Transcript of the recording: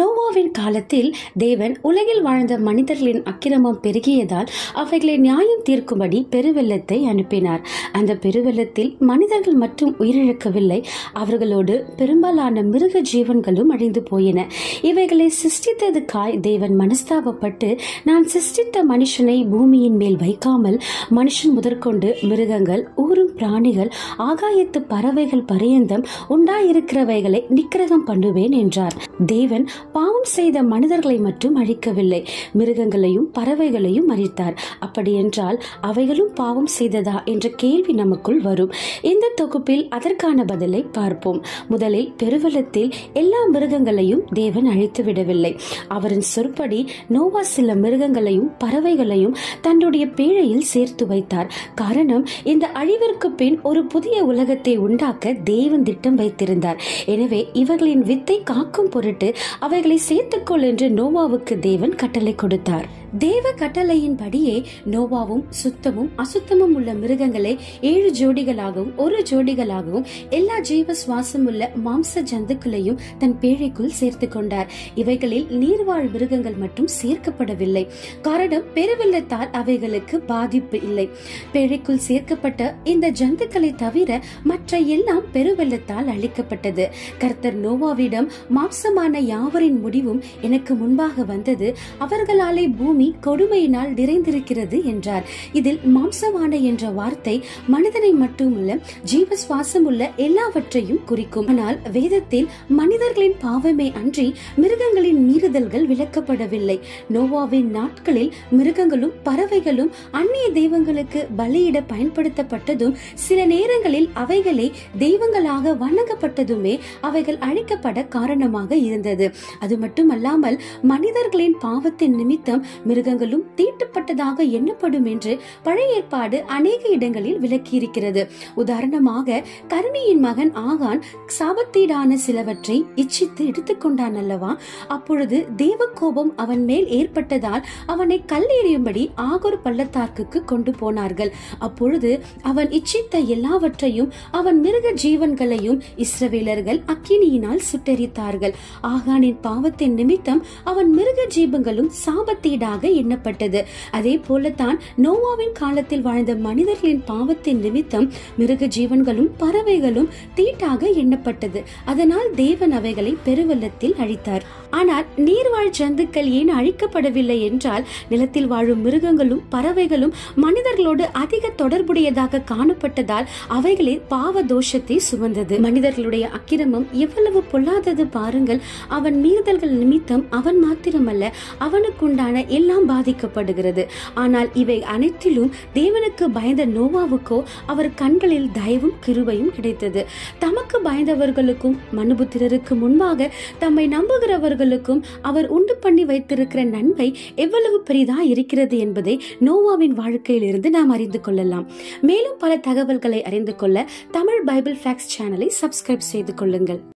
நோவாவின் காலத்தில் தேவன் உலகில் வாழ்ந்த மனிதர்களின் அக்கிரமம் பெருகியதால் அவைகளை நியாயம் தீர்க்கும்படி பெருவெள்ளத்தை அனுப்பினார் அந்த பெருவெள்ளத்தில் மனிதர்கள் மட்டும் உயிரிழக்கவில்லை அவர்களோடு பெரும்பாலான மிருக ஜீவன்களும் அழிந்து போயின இவைகளை சிருஷ்டித்ததுக்காய் தேவன் மனஸ்தாபப்பட்டு நான் சிருஷ்டித்த மனுஷனை பூமியின் மேல் வைக்காமல் மனுஷன் முதற்கொண்டு மிருகங்கள் ஊரும் பிராணிகள் ஆகாயத்து பறவைகள் பரியந்தம் உண்டாயிருக்கிறவைகளை நிக்கிரகம் பண்ணுவேன் என்றார் தேவன் பாவம் செய்த மனிதர்களை மட்டும் அழிக்கவில்லை மிருகங்களையும் பறவைகளையும் அழித்தார் அப்படியென்றால் அவைகளும் பாவம் செய்ததா என்ற கேள்வி நமக்குள் வரும் இந்த தொகுப்பில் அதற்கான பதிலை பார்ப்போம் முதலில் பெருவெள்ளத்தில் எல்லா மிருகங்களையும் தேவன் அழித்து விடவில்லை அவரின் சொற்படி நோவா சில மிருகங்களையும் பறவைகளையும் தன்னுடைய பேழையில் சேர்த்து வைத்தார் காரணம் இந்த அழிவிற்கு பின் ஒரு புதிய உலகத்தை உண்டாக்க தேவன் திட்டம் வைத்திருந்தார் எனவே இவர்களின் வித்தை காக்கும் பொருட்டு அவைகளை சேர்த்துக்கொள் என்று நோவாவுக்கு தேவன் கட்டளை கொடுத்தார் தேவ கட்டளையின்படியே நோவாவும் சுத்தமும் அசுத்தமும் உள்ள மிருகங்களை ஏழு ஜோடிகளாகவும் ஒரு ஜோடிகளாகவும் எல்லா ஜீவ சுவாசம் உள்ள மாம்ச ஜந்துக்களையும் தன் பேழைக்குள் சேர்த்து கொண்டார் இவைகளில் நீர்வாழ் மிருகங்கள் மட்டும் சேர்க்கப்படவில்லை காரணம் பெருவெள்ளத்தால் அவைகளுக்கு பாதிப்பு இல்லை பேழைக்குள் சேர்க்கப்பட்ட இந்த ஜந்துக்களை தவிர மற்ற எல்லாம் பெருவெள்ளத்தால் அழிக்கப்பட்டது கர்த்தர் நோவாவிடம் மாம்சமான யாவரின் முடிவும் எனக்கு முன்பாக வந்தது அவர்களாலே பூமி கொடுமையினால் நிறைந்திருக்கிறது என்றார் இதில் மாம்சமான என்ற வார்த்தை மனிதனை மட்டுமல்ல ஜீவ சுவாசம் உள்ள எல்லாவற்றையும் குறிக்கும் ஆனால் வேதத்தில் மனிதர்களின் பாவமே அன்றி மிருகங்களின் மீறுதல்கள் விளக்கப்படவில்லை நோவாவின் நாட்களில் மிருகங்களும் பறவைகளும் அந்நிய தெய்வங்களுக்கு பலியிட பயன்படுத்தப்பட்டதும் சில நேரங்களில் அவைகளை தெய்வங்களாக வணங்கப்பட்டதுமே அவைகள் அழிக்கப்பட காரணமாக இருந்தது அது மட்டுமல்லாமல் மனிதர்களின் பாவத்தின் நிமித்தம் மிருகங்களும் தீட்டுப்பட்டதாக எண்ணப்படும் என்று பழைய ஏற்பாடு அநேக இடங்களில் விளக்கியிருக்கிறது உதாரணமாக கருணியின் மகன் ஆகான் சாபத்தீடான சிலவற்றை இச்சித்து எடுத்துக்கொண்டான் அல்லவா அப்பொழுது தேவ கோபம் அவன் மேல் ஏற்பட்டதால் அவனை கல்லெறியும்படி ஆகூர் பள்ளத்தாக்குக்கு கொண்டு போனார்கள் அப்பொழுது அவன் இச்சித்த எல்லாவற்றையும் அவன் மிருக ஜீவன்களையும் இஸ்ரவேலர்கள் அக்கினியினால் சுட்டெரித்தார்கள் ஆகானின் பாவத்தின் நிமித்தம் அவன் மிருக ஜீவங்களும் சாபத்தீடாக எண்ணப்பட்டது அதே போலத்தான் நோவாவின் காலத்தில் வாழ்ந்த மனிதர்களின் பாவத்தின் நிமித்தம் மிருக ஜீவன்களும் பறவைகளும் தீட்டாக எண்ணப்பட்டது அதனால் தேவன் அவைகளை பெருவெள்ளத்தில் அழித்தார் ஆனால் நீர்வாழ் ஜந்துக்கள் ஏன் அழிக்கப்படவில்லை என்றால் நிலத்தில் வாழும் மிருகங்களும் பறவைகளும் மனிதர்களோடு அதிக தொடர்புடையதாக காணப்பட்டதால் அவைகளே பாவ தோஷத்தை சுமந்தது மனிதர்களுடைய அக்கிரமம் எவ்வளவு பொல்லாதது பாருங்கள் அவன் மீறுதல்கள் நிமித்தம் அவன் மாத்திரமல்ல அவனுக்குண்டான எல்லாம் பாதிக்கப்படுகிறது ஆனால் இவை அனைத்திலும் தேவனுக்கு பயந்த நோவாவுக்கோ அவர் கண்களில் தயவும் கிருபையும் கிடைத்தது தமக்கு பயந்தவர்களுக்கும் மனுபுத்திரருக்கு முன்பாக தம்மை நம்புகிறவர்களுக்கும் அவர் உண்டு பண்ணி வைத்திருக்கிற நன்மை எவ்வளவு பெரிதா இருக்கிறது என்பதை நோவாவின் வாழ்க்கையில் இருந்து நாம் அறிந்து கொள்ளலாம் மேலும் பல தகவல்களை அறிந்து கொள்ள தமிழ் பைபிள் ஃபேக்ஸ் சேனலை சப்ஸ்கிரைப் செய்து கொள்ளுங்கள்